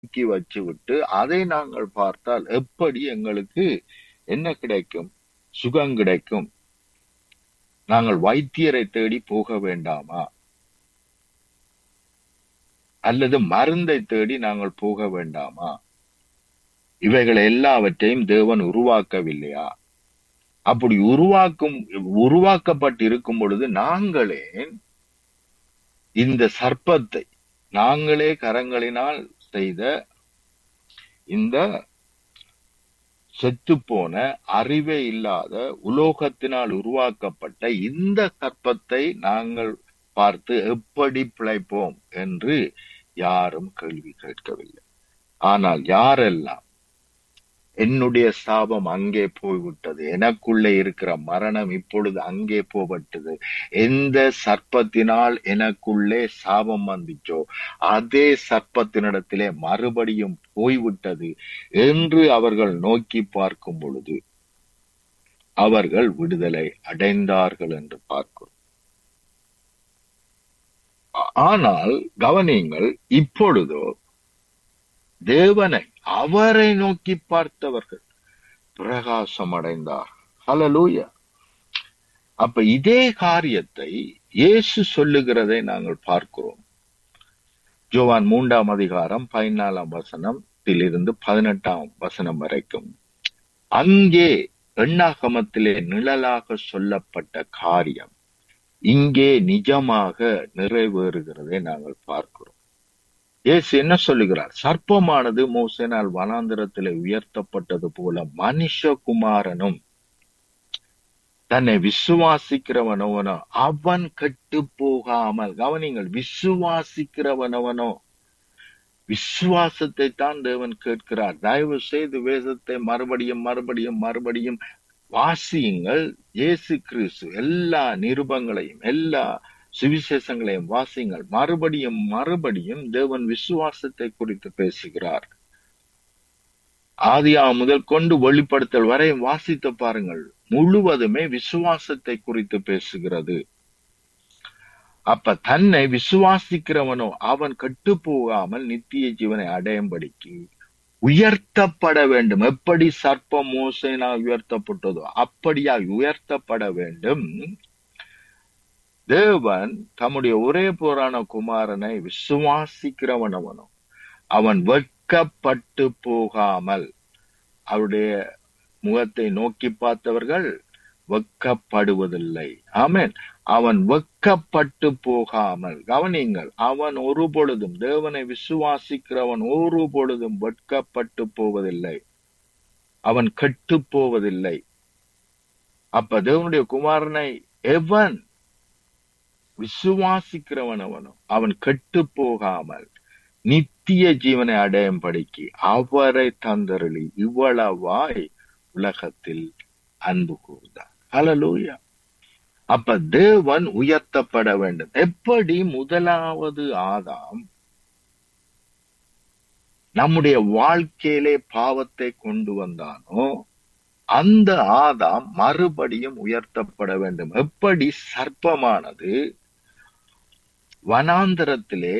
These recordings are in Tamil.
தூக்கி வச்சு விட்டு அதை நாங்கள் பார்த்தால் எப்படி எங்களுக்கு என்ன கிடைக்கும் சுகம் கிடைக்கும் நாங்கள் வைத்தியரை தேடி போக வேண்டாமா அல்லது மருந்தை தேடி நாங்கள் போக வேண்டாமா இவைகள் எல்லாவற்றையும் தேவன் உருவாக்கவில்லையா அப்படி உருவாக்கும் உருவாக்கப்பட்டு இருக்கும் பொழுது நாங்களே இந்த சர்ப்பத்தை நாங்களே கரங்களினால் செய்த இந்த செத்துப்போன அறிவே இல்லாத உலோகத்தினால் உருவாக்கப்பட்ட இந்த சர்ப்பத்தை நாங்கள் பார்த்து எப்படி பிழைப்போம் என்று யாரும் கேள்வி கேட்கவில்லை ஆனால் யாரெல்லாம் என்னுடைய சாபம் அங்கே போய்விட்டது எனக்குள்ளே இருக்கிற மரணம் இப்பொழுது அங்கே போகப்பட்டது எந்த சர்ப்பத்தினால் எனக்குள்ளே சாபம் வந்துச்சோ அதே சர்ப்பத்தினிடத்திலே மறுபடியும் போய்விட்டது என்று அவர்கள் நோக்கி பார்க்கும் பொழுது அவர்கள் விடுதலை அடைந்தார்கள் என்று பார்க்கிறோம் ஆனால் கவனியுங்கள் இப்பொழுதோ தேவனை அவரை நோக்கி பார்த்தவர்கள் பிரகாசம் அடைந்தார் ஹலலூயா அப்ப இதே காரியத்தை இயேசு சொல்லுகிறதை நாங்கள் பார்க்கிறோம் ஜோவான் மூன்றாம் அதிகாரம் பதினாலாம் வசனத்திலிருந்து பதினெட்டாம் வசனம் வரைக்கும் அங்கே எண்ணாகமத்திலே நிழலாக சொல்லப்பட்ட காரியம் இங்கே நிஜமாக நிறைவேறுகிறதை நாங்கள் பார்க்கிறோம் இயேசு என்ன சொல்லுகிறார் சர்ப்பமானது மோசனால் வனாந்திரத்திலே உயர்த்தப்பட்டது போல மனுஷகுமாரனும் தன்னை விசுவாசிக்கிறவனவனோ அவன் கெட்டு போகாமல் கவனிங்கள் விசுவாசிக்கிறவனவனோ விசுவாசத்தை தான் தேவன் கேட்கிறார் தயவு செய்து வேதத்தை மறுபடியும் மறுபடியும் மறுபடியும் வாசியுங்கள் இயேசு கிறிஸ்து எல்லா நிருபங்களையும் எல்லா சுவிசேஷங்களையும் வாசியுங்கள் மறுபடியும் மறுபடியும் தேவன் விசுவாசத்தை குறித்து பேசுகிறார் ஆதியா முதல் கொண்டு வெளிப்படுத்தல் வரை வாசித்து பாருங்கள் முழுவதுமே விசுவாசத்தை குறித்து பேசுகிறது அப்ப தன்னை விசுவாசிக்கிறவனோ அவன் கட்டு போகாமல் நித்திய ஜீவனை அடையும்படிக்கு உயர்த்தப்பட வேண்டும் எப்படி சர்ப்பம் மோசைனால் உயர்த்தப்பட்டதோ அப்படியா உயர்த்தப்பட வேண்டும் தேவன் தம்முடைய ஒரே புராண குமாரனை விசுவாசிக்கிறவன் அவனோ அவன் வெட்கப்பட்டு போகாமல் அவருடைய முகத்தை நோக்கி பார்த்தவர்கள் வெட்கப்படுவதில்லை ஆமேன் அவன் வெட்கப்பட்டு போகாமல் கவனிங்கள் அவன் ஒரு பொழுதும் தேவனை விசுவாசிக்கிறவன் ஒரு பொழுதும் வெட்கப்பட்டு போவதில்லை அவன் கெட்டு போவதில்லை அப்ப தேவனுடைய குமாரனை எவன் விசுவாசிக்கிறவன் அவனோ அவன் கெட்டு போகாமல் நித்திய ஜீவனை அடையும் படிக்கு அவரை தந்தருளி இவ்வளவாய் உலகத்தில் அன்பு கூர்ந்தார் ஹலலூயா அப்ப தேவன் உயர்த்தப்பட வேண்டும் எப்படி முதலாவது ஆதாம் நம்முடைய வாழ்க்கையிலே பாவத்தை கொண்டு வந்தானோ அந்த ஆதாம் மறுபடியும் உயர்த்தப்பட வேண்டும் எப்படி சர்ப்பமானது வனாந்தரத்திலே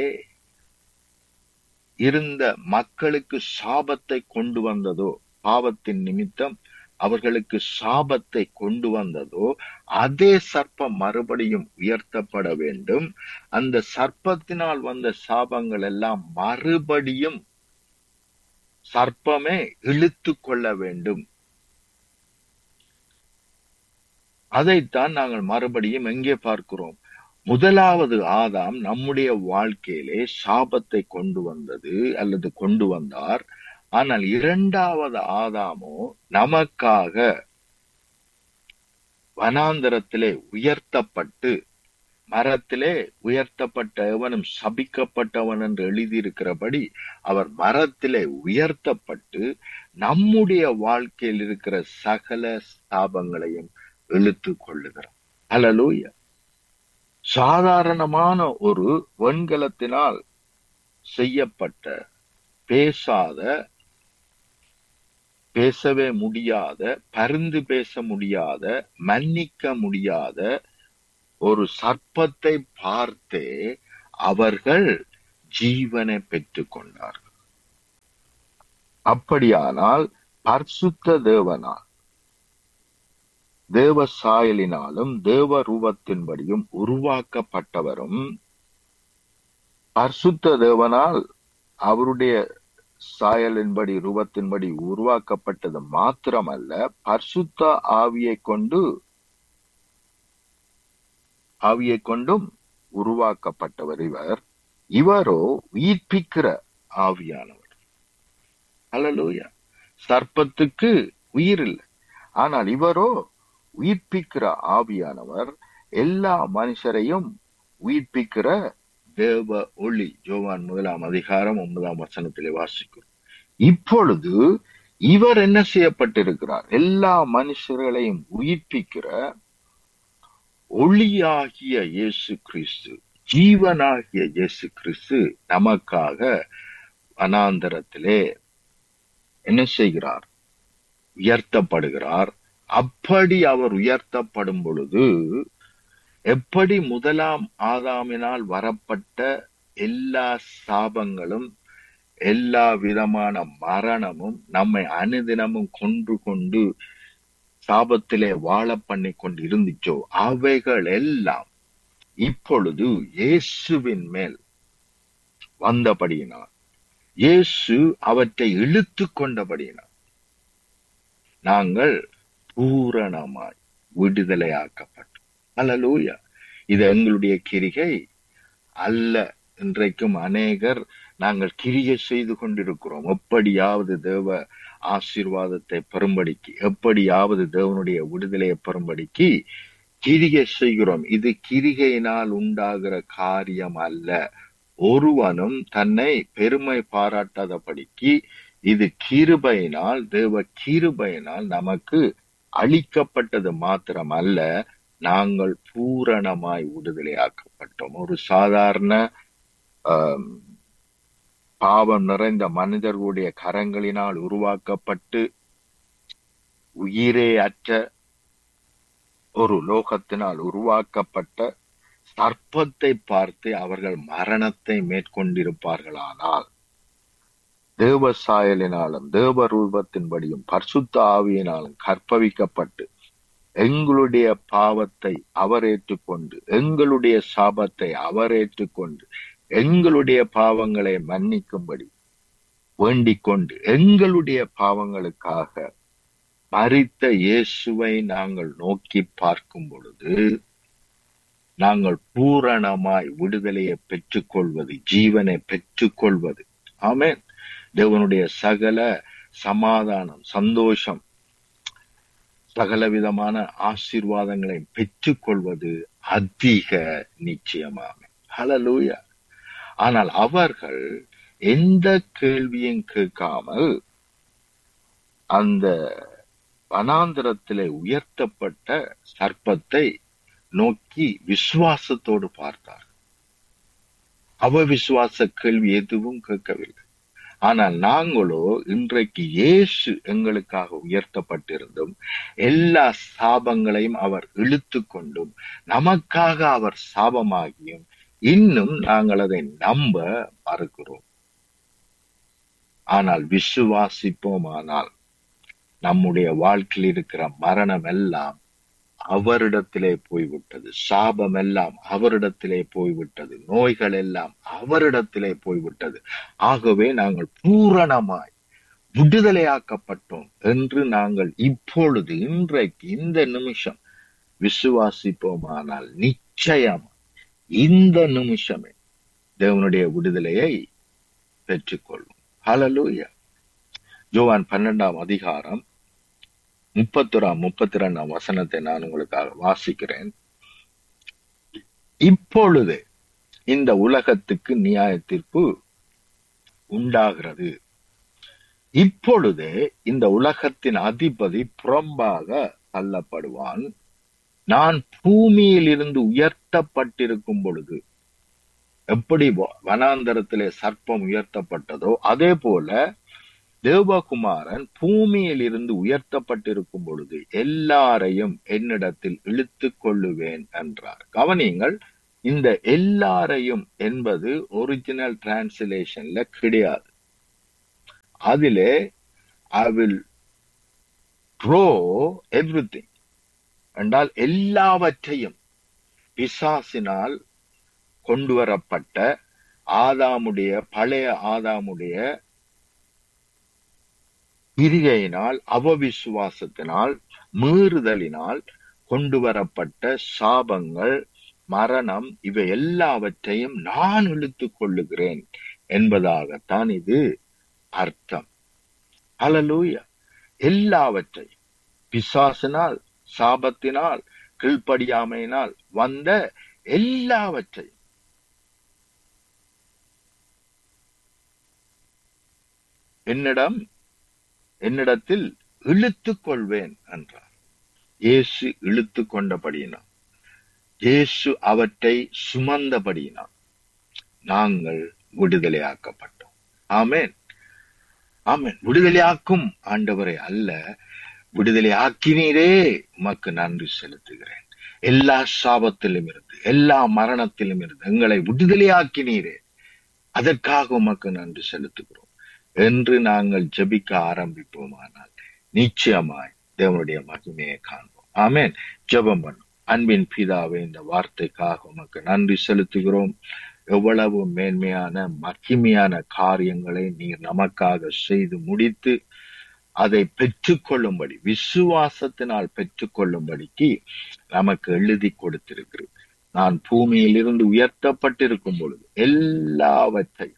இருந்த மக்களுக்கு சாபத்தை கொண்டு வந்ததோ பாவத்தின் நிமித்தம் அவர்களுக்கு சாபத்தை கொண்டு வந்ததோ அதே சர்ப்பம் மறுபடியும் உயர்த்தப்பட வேண்டும் அந்த சர்ப்பத்தினால் வந்த சாபங்கள் எல்லாம் மறுபடியும் சர்ப்பமே இழுத்து கொள்ள வேண்டும் அதைத்தான் நாங்கள் மறுபடியும் எங்கே பார்க்கிறோம் முதலாவது ஆதாம் நம்முடைய வாழ்க்கையிலே சாபத்தை கொண்டு வந்தது அல்லது கொண்டு வந்தார் ஆனால் இரண்டாவது ஆதாமோ நமக்காக வனாந்தரத்திலே உயர்த்தப்பட்டு மரத்திலே உயர்த்தப்பட்ட எவனும் சபிக்கப்பட்டவன் என்று எழுதியிருக்கிறபடி அவர் மரத்திலே உயர்த்தப்பட்டு நம்முடைய வாழ்க்கையில் இருக்கிற சகல சாபங்களையும் இழுத்து கொள்ளுகிறார் அலலூய சாதாரணமான ஒரு வெண்கலத்தினால் செய்யப்பட்ட பேசாத பேசவே முடியாத பருந்து பேச முடியாத மன்னிக்க முடியாத ஒரு சர்ப்பத்தை பார்த்தே அவர்கள் ஜீவனை பெற்றுக் கொண்டார்கள் அப்படியானால் பரிசுத்த தேவனால் தேவ சாயலினாலும் தேவ ரூபத்தின்படியும் உருவாக்கப்பட்டவரும் பரிசுத்த தேவனால் அவருடைய சாயலின்படி ரூபத்தின்படி உருவாக்கப்பட்டது மாத்திரமல்ல பரிசுத்த ஆவியை கொண்டு ஆவியை கொண்டும் உருவாக்கப்பட்டவர் இவர் இவரோ உயிர்ப்பிக்கிற ஆவியானவர் அல்லலூயா சர்ப்பத்துக்கு உயிர் இல்லை ஆனால் இவரோ உயிர்ப்பிக்கிற ஆவியானவர் எல்லா மனுஷரையும் உயிர்ப்பிக்கிற தேவ ஒளி ஜோவான் முதலாம் அதிகாரம் ஒன்பதாம் வசனத்திலே வாசிக்கும் இப்பொழுது இவர் என்ன செய்யப்பட்டிருக்கிறார் எல்லா மனுஷர்களையும் உயிர்ப்பிக்கிற ஒளியாகிய இயேசு கிறிஸ்து ஜீவனாகிய இயேசு கிறிஸ்து நமக்காக வனாந்தரத்திலே என்ன செய்கிறார் உயர்த்தப்படுகிறார் அப்படி அவர் உயர்த்தப்படும் பொழுது எப்படி முதலாம் ஆதாமினால் வரப்பட்ட எல்லா சாபங்களும் எல்லா விதமான மரணமும் நம்மை அனுதினமும் கொன்று கொண்டு சாபத்திலே வாழ பண்ணி கொண்டு இருந்துச்சோ அவைகள் எல்லாம் இப்பொழுது இயேசுவின் மேல் வந்தபடியினார் இயேசு அவற்றை இழுத்து கொண்டபடியினார் நாங்கள் பூரணமாய் விடுதலையாக்கப்பட்டோம் அல்லலூயா இது எங்களுடைய கிரிகை அல்ல இன்றைக்கும் அநேகர் நாங்கள் கிரியை செய்து கொண்டிருக்கிறோம் எப்படியாவது தேவ ஆசீர்வாதத்தை பெறும்படிக்கு எப்படியாவது தேவனுடைய விடுதலையை பெறும்படிக்கு கிரிகை செய்கிறோம் இது கிரிகையினால் உண்டாகிற காரியம் அல்ல ஒருவனும் தன்னை பெருமை பாராட்டாதபடிக்கு இது கிருபையினால் தேவ கிருபையினால் நமக்கு அளிக்கப்பட்டது மாத்திரம் அல்ல நாங்கள் பூரணமாய் விடுதலையாக்கப்பட்டோம் ஒரு சாதாரண ஆம், பாவம் நிறைந்த மனிதர்களுடைய கரங்களினால் உருவாக்கப்பட்டு உயிரே அற்ற ஒரு லோகத்தினால் உருவாக்கப்பட்ட சர்ப்பத்தை பார்த்து அவர்கள் மரணத்தை மேற்கொண்டிருப்பார்களானால் தேவ சாயலினாலும் தேவ ரூபத்தின்படியும் பரிசுத்த ஆவியினாலும் கற்பவிக்கப்பட்டு எங்களுடைய பாவத்தை அவர் ஏற்றுக்கொண்டு எங்களுடைய சாபத்தை அவர் ஏற்றுக்கொண்டு எங்களுடைய பாவங்களை மன்னிக்கும்படி வேண்டிக் கொண்டு எங்களுடைய பாவங்களுக்காக மரித்த இயேசுவை நாங்கள் நோக்கி பார்க்கும் பொழுது நாங்கள் பூரணமாய் விடுதலையை பெற்றுக்கொள்வது ஜீவனை பெற்றுக்கொள்வது ஆமென் தேவனுடைய சகல சமாதானம் சந்தோஷம் சகல விதமான ஆசீர்வாதங்களை பெற்றுக்கொள்வது அதிக நிச்சயமாகும் ஹalleluya ஆனால் அவர்கள் எந்த கேள்வியும் கேட்காமல் அந்த வனாந்திரத்திலே உயர்த்தப்பட்ட சர்ப்பத்தை நோக்கி விசுவாசத்தோடு பார்த்தார் அவ விசுவாச கேள்வி எதுவும் கேட்கவில்லை ஆனால் நாங்களோ இன்றைக்கு இயேசு எங்களுக்காக உயர்த்தப்பட்டிருந்தும் எல்லா சாபங்களையும் அவர் இழுத்து கொண்டும் நமக்காக அவர் சாபமாகியும் இன்னும் நாங்கள் அதை நம்ப மறுக்கிறோம் ஆனால் விசுவாசிப்போமானால் நம்முடைய வாழ்க்கையில் இருக்கிற மரணம் எல்லாம் அவரிடத்திலே போய்விட்டது சாபம் எல்லாம் அவரிடத்திலே போய்விட்டது நோய்கள் எல்லாம் அவரிடத்திலே போய்விட்டது ஆகவே நாங்கள் பூரணமாய் விடுதலையாக்கப்பட்டோம் என்று நாங்கள் இப்பொழுது இன்றைக்கு இந்த நிமிஷம் விசுவாசிப்போமானால் நிச்சயம் இந்த நிமிஷமே தேவனுடைய விடுதலையை பெற்றுக்கொள்ளும் ஹalleluya ஜோவான் பன்னெண்டாம் அதிகாரம் முப்பத்தொராம் முப்பத்தி ரெண்டாம் வசனத்தை நான் உங்களுக்காக வாசிக்கிறேன் இப்பொழுது இந்த உலகத்துக்கு நியாய தீர்ப்பு உண்டாகிறது இப்பொழுதே இந்த உலகத்தின் அதிபதி புறம்பாக தள்ளப்படுவான் நான் பூமியில் இருந்து உயர்த்தப்பட்டிருக்கும் பொழுது எப்படி வ- வனாந்தரத்திலே சர்ப்பம் உயர்த்தப்பட்டதோ அதே போல தேவகுமாரன் பூமியில் இருந்து உயர்த்தப்பட்டிருக்கும் பொழுது எல்லாரையும் என்னிடத்தில் இழுத்துக் கொள்ளுவேன் என்றார் கவனியுங்கள் இந்த எல்லாரையும் என்பது ஒரிஜினல் டிரான்ஸ்லேஷன்ல கிடையாது அதிலே ஐ வில் ப்ரோ எவ்ரிதிங் என்றால் எல்லாவற்றையும் பிசாசினால் கொண்டு வரப்பட்ட ஆதாமுடைய பழைய ஆதாமுடைய கிரிகையினால் அவவிசுவாசத்தினால் மீறுதலினால் கொண்டு வரப்பட்ட சாபங்கள் மரணம் இவை எல்லாவற்றையும் நான் இழுத்துக் கொள்ளுகிறேன் என்பதாகத்தான் இது அர்த்தம் ஹalleluya எல்லாவற்றையும் பிசாசினால் சாபத்தினால் கீழ்ப்படியாமையினால் வந்த எல்லாவற்றையும் என்னிடம் என்னிடத்தில் இழுத்துக் கொள்வேன் என்றார் இயேசு இழுத்து கொண்டபடியினார் இயேசு அவற்றை சுமந்தபடியினார் நாங்கள் விடுதலையாக்கப்பட்டோம் ஆமென் ஆமென் விடுதலையாக்கும் ஆண்டவரை அல்ல விடுதலை ஆக்கினீரே உமக்கு நன்றி செலுத்துகிறேன் எல்லா சாபத்திலும் இருந்து எல்லா மரணத்திலும் இருந்து எங்களை விடுதலையாக்கினீரே அதற்காக உமக்கு நன்றி செலுத்துகிறோம் என்று நாங்கள் ஜெபிக்க ஆரம்பிப்போமானால் நிச்சயமாய் தேவனுடைய மகிமையை காண்போம் ஆமென் ஜெபம் பண்ணும் அன்பின் பிதாவே இந்த வார்த்தைக்காக உமக்கு நன்றி செலுத்துகிறோம் எவ்வளவு மேன்மையான மகிமையான காரியங்களை நீர் நமக்காக செய்து முடித்து அதை பெற்றுக்கொள்ளும்படி விசுவாசத்தினால் பெற்றுக்கொள்ளும்படிக்கு நமக்கு எழுதி கொடுத்திருக்கிறது நான் பூமியில் இருந்து உயர்த்தப்பட்டிருக்கும் பொழுது எல்லாவற்றையும்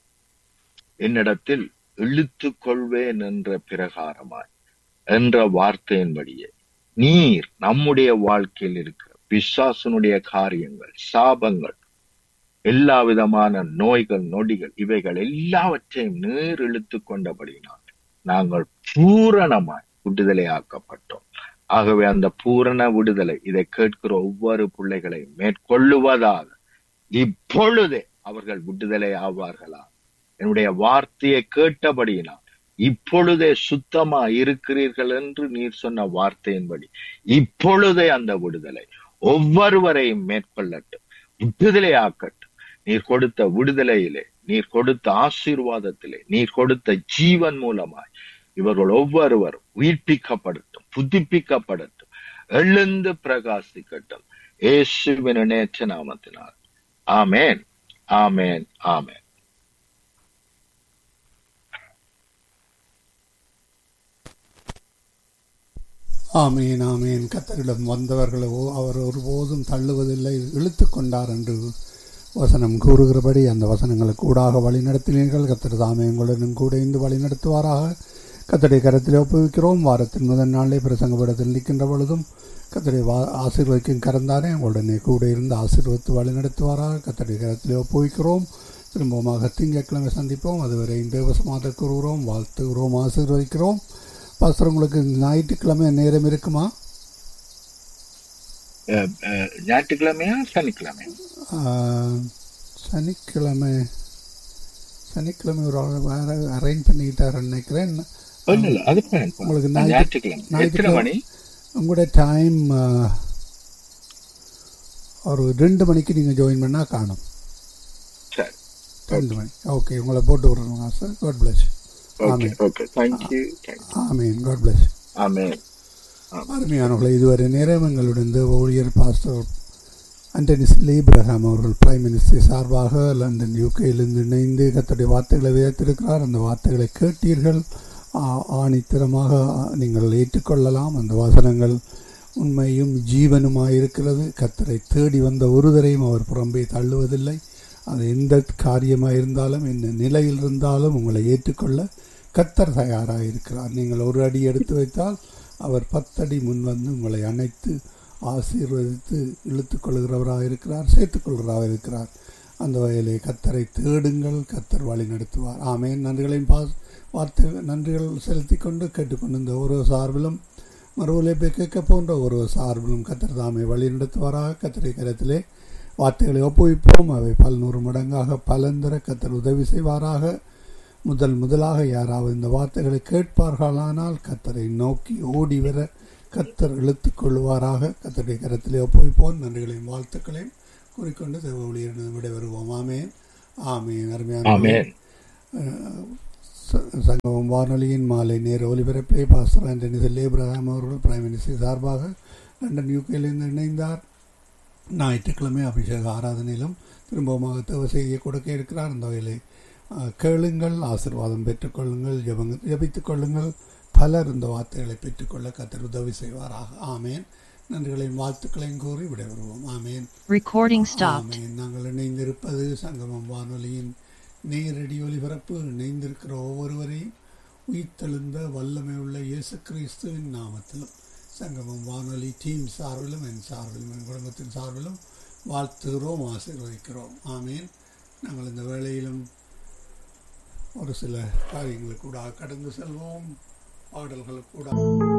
என்னிடத்தில் இழுத்துக் கொள்வேன் என்ற பிரகாரமாய் என்ற வார்த்தையின்படியே நீர் நம்முடைய வாழ்க்கையில் இருக்கிற பிசாசனுடைய காரியங்கள் சாபங்கள் எல்லா விதமான நோய்கள் நொடிகள் இவைகள் எல்லாவற்றையும் நீர் இழுத்துக் கொண்டபடியினால் நாங்கள் பூரணமாய் விடுதலையாக்கப்பட்டோம் ஆகவே அந்த பூரண விடுதலை இதை கேட்கிற ஒவ்வொரு பிள்ளைகளை மேற்கொள்ளுவதாக இப்பொழுதே அவர்கள் விடுதலை ஆவார்களா என்னுடைய வார்த்தையை கேட்டபடியினால் இப்பொழுதே சுத்தமா இருக்கிறீர்கள் என்று நீர் சொன்ன வார்த்தையின்படி இப்பொழுதே அந்த விடுதலை ஒவ்வொருவரையும் மேற்கொள்ளட்டும் விடுதலை ஆக்கட்டும் நீர் கொடுத்த விடுதலையிலே நீர் கொடுத்த ஆசீர்வாதத்திலே நீர் கொடுத்த ஜீவன் மூலமாய் இவர்கள் ஒவ்வொருவரும் உயிர்ப்பிக்கப்படட்டும் புதுப்பிக்கப்படட்டும் எழுந்து பிரகாசிக்கட்டும் இயேசுவின் நேற்ற நாமத்தினால் ஆமேன் ஆமேன் ஆமேன் ஆமேன் ஆமேன் கத்தரிடம் வந்தவர்களை ஓ- அவர் ஒருபோதும் தள்ளுவதில்லை இழுத்து கொண்டார் என்று வசனம் கூறுகிறபடி அந்த வசனங்களுக்கு கூடாக வழிநடத்தினீர்கள் கத்தர் தாமே உங்களுடன் கூட இருந்து வழிநடத்துவாராக கத்தருடைய கரத்தில் ஒப்புவிக்கிறோம் வாரத்தின் முதல் நாளே பிரசங்கப்படத்தில் நிற்கின்ற பொழுதும் கத்தருடைய வா ஆசீர்வதிக்கும் கரந்தானே உங்களுடனே கூட இருந்து ஆசீர்வதித்து வழிநடத்துவாராக கத்தருடைய கரத்தில் ஒப்புவிக்கிறோம் திரும்பமாக திங்கட்கிழமை சந்திப்போம் அதுவரை தேவசமாக கூறுகிறோம் வாழ்த்துகிறோம் ஆசீர்வதிக்கிறோம் பாஸ்டர் உங்களுக்கு ஞாயிற்றுக்கிழமை நேரம் இருக்குமா அஹ், அஹ், ஞாயிற்றுக்கிழமையா சனிக்கிழமையா ஆஹ், சனிக்கிழமை சனிக்கிழமை ஒரு ஆள் வேற அரேஞ்ச் பண்ணிக்கிட்டாருன்னு நினைக்கிறேன் இல்ல இல்ல அது fine, fine. உங்களுக்கு ஞாயிற்று- ஞாயிற்றுக்கிழமை எத்தனை ஞாயிற்றுக்கிழமை மணி உங்களுடைய டைம் ஒரு ரெண்டு மணிக்கு நீங்கள் ஜாயின் பண்ணால் காணும் சரி ரெண்டு மணி ஓகே உங்களை போட்டு விடுறோம் sir God bless okay amen okay thank you thank you ஆமீன் காட் பிளஸ் ஆமென் அருமையானவர்களை இதுவரை நேரம் எங்களுடன் தேவ ஊழியர் பாஸ்டர் அண்டனிஸ் லீப்ரஹாம் அவர்கள் பிரைம் மினிஸ்டர் சார்பாக லண்டன் யூகேயிலிருந்து இணைந்து கத்தருடைய வார்த்தைகளை விதைத்திருக்கிறார் அந்த வார்த்தைகளை கேட்டீர்கள் ஆ- ஆணித்தரமாக நீங்கள் ஏற்றுக்கொள்ளலாம் அந்த வசனங்கள் உண்மையும் ஜீவனுமாயிருக்கிறது கத்தரை தேடி வந்த ஒருவரையும் அவர் புறம்பே தள்ளுவதில்லை அது எந்த காரியமாக இருந்தாலும் என்ன நிலையில் இருந்தாலும் உங்களை ஏற்றுக்கொள்ள கத்தர் தயாராக இருக்கிறார் நீங்கள் ஒரு அடி எடுத்து வைத்தால் அவர் பத்தடி முன் வந்து உங்களை அணைத்து ஆசீர்வதித்து இழுத்துக் கொள்கிறவராக இருக்கிறார் சேர்த்துக் கொள்கிறவராக இருக்கிறார் அந்த வகையிலே கத்தரை தேடுங்கள் கத்தர் வழி நடத்துவார் ஆமேன் நன்றிகளையும் பாஸ் வார்த்தை நன்றிகள் செலுத்தி கொண்டு கேட்டுக்கொண்டு இந்த ஒரு சார்பிலும் மறுவலைப்பை கேட்க போன்ற ஒரு சார்பிலும் கத்தர் தாமே வழி நடத்துவாராக கத்தரை கரத்திலே வார்த்தைகளை ஒப்புவிப்போம் அவை பல்நூறு மடங்காக பலந்தர கத்தர் உதவி செய்வாராக முதல் முதலாக யாராவது இந்த வார்த்தைகளை கேட்பார்களானால் கத்தரை நோக்கி ஓடி வர கத்தர் இழுத்துக் கொள்வாராக கத்தருடைய கரத்திலே ஒப்புவிப்போம் நன்றிகளையும் வாழ்த்துக்களையும் கூறிக்கொண்டு தேவ ஊழியரிடம் விடைபெறுவோம் ஆமேன் ஆமேன் அருமையான ஆமென் ச- சங்கமம் வானொலியின் மாலை நேர ஒலிபரப்பை பாஸ்டர் ஆண்டனி செல்லே இப்ராஹிம் அவர்கள் பிரைம் மினிஸ்டர் சார்பாக லண்டன் யூகேலிருந்து இணைந்தார் ஞாயிற்றுக்கிழமை அபிஷேக ஆராதனையிலும் திரும்பமாக தேவ செய்தியை கொடுக்க இருக்கிறார் அந்த வகையிலே அஹ், கேளுங்கள் ஆசீர்வாதம் பெற்றுக்கொள்ளுங்கள் ஜெபங்க ஜெபித்துக் கொள்ளுங்கள் பலர் இந்த வார்த்தைகளை பெற்றுக்கொள்ள கத்தர் உதவி செய்வாராக ஆமேன் நன்றிகளையும் வாழ்த்துக்களையும் கூறி விடைபெறுவோம் ஆமேன் Recording stopped. ஆமென். நாங்கள் இணைந்திருப்பது சங்கமம் வானொலியின் நேரடி ஒலிபரப்பு இணைந்திருக்கிற ஒவ்வொருவரையும் உயிர்த்தெழுந்த வல்லமை உள்ள இயேசு கிறிஸ்துவின் நாமத்திலும் சங்கமம் வானொலி டீம் சார்பிலும் என் சார்பிலும் என் குடும்பத்தின் சார்பிலும் வாழ்த்துகிறோம் ஆசீர்வதிக்கிறோம் ஆமேன் நாங்கள் இந்த வேளையிலும் ஒரு சில காரியங்களுக்கு கூட கடந்து செல்வோம் பாடல்களுக்கு கூட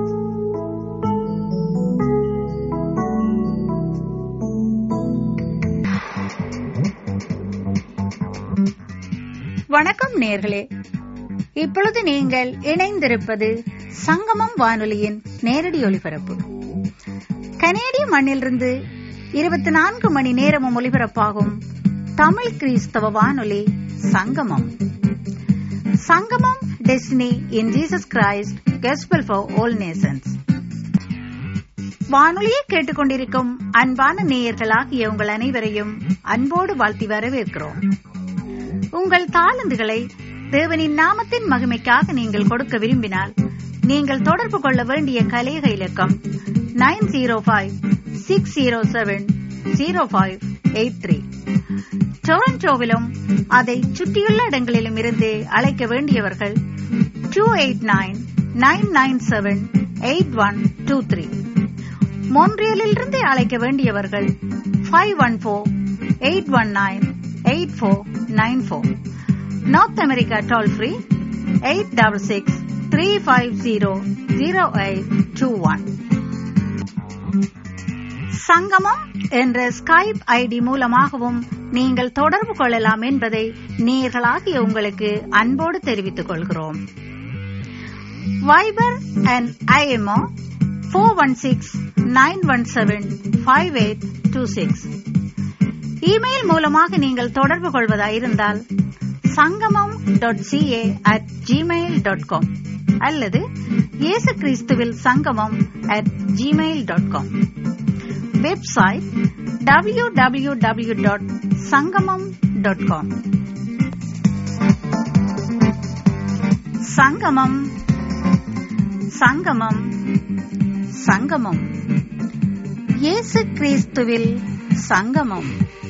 வணக்கம் நேர்களே இப்பொழுது நீங்கள் இணைந்திருப்பது சங்கமம் வானொலியின் நேரடி ஒலிபரப்பு கனேடிய மண்ணிலிருந்து இருபத்தி நான்கு மணி நேரமும் ஒலிபரப்பாகும் தமிழ் கிறிஸ்தவ வானொலி Sangamam Sangamam destiny in Jesus Christ gospel for all nations வானொலியை கேட்டுக்கொண்டிருக்கும் அன்பான நேயர்களாகிய உங்கள் அனைவரையும் அன்போடு வாழ்த்தி வரவேற்கிறோம் உங்கள் தாளந்துகளை தேவனின் நாமத்தின் மகிமைக்காக நீங்கள் கொடுக்க விரும்பினால் நீங்கள் தொடர்பு கொள்ள வேண்டிய கலேக இலக்கம் nine zero five six zero seven zero five eight three டொரண்டோவிலும் அதை சுற்றியுள்ள இடங்களிலும் இருந்து அழைக்க வேண்டியவர்கள் two eight nine nine nine seven eight one two three மொன்றியலிலிருந்து அழைக்க வேண்டியவர்கள் five one four eight one nine eight four nine four north America toll free eight double six three five zero zero eight two one Sangamam என்ற ஸ்கைப் ஐடி மூலமாகவும் நீங்கள் தொடர்பு கொள்ளலாம் என்பதை நேர்களாகிய உங்களுக்கு அன்போடு தெரிவித்துக் கொள்கிறோம் Viber and IMO four one six nine one seven five eight two six email மூலமாக நீங்கள் தொடர்பு கொள்வதாயிருந்தால் Sangamam dot CA at Gmail dot com அல்லது இயேசு கிறிஸ்துவில் Sangamam at Gmail dot com website W W W dot Sangamam dot com Sangamam Sangamam சங்கமம் இயேசு கிறிஸ்துவில் சங்கமம்